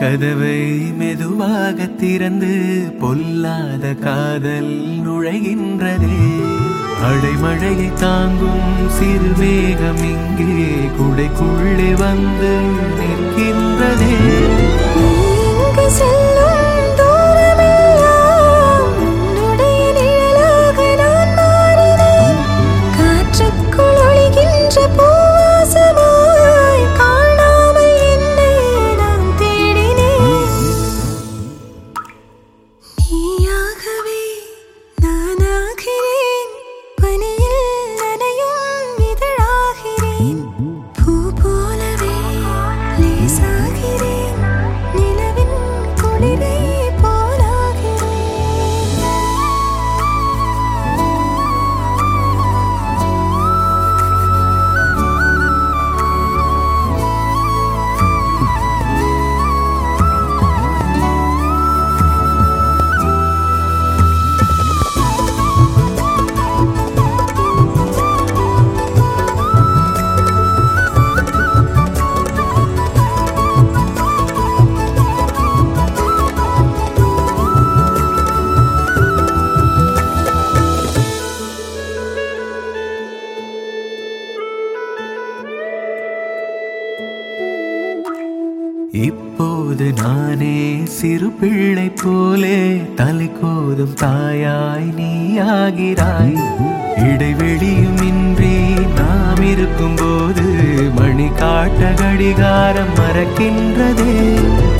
கதவை மெதுவாக திறந்து பொல்லாத காதல் நுழைகின்றதே அடைமழையை தாங்கும் சிறு மேகம் இங்கே குடைக்குள்ளே வந்து நிற்கின்றதே எங்கு செல்லும் தூரமெல்லாம் உன்னுடைய நிழலாக நான் மாறினேன் காற்றுக்குள் ஒளிகின்ற பூவாசமாய் காணாமல் என்னை நான் தேடினேன் நீயாகவே நானாகிறேன் பனியில் நனையும் இதழாகிறேன் பூ போலவே லேசாகிறேன் நிலவின் குளிரை போலாகிறேன் இப்போது நானே சிறு பிள்ளை போலே தலை கோதும் தாயாய் நீயாகிறாய் இடைவெளியும் இன்றி நாம் இருக்கும்போது மணி காட்ட கடிகாரம் மறக்கின்றதே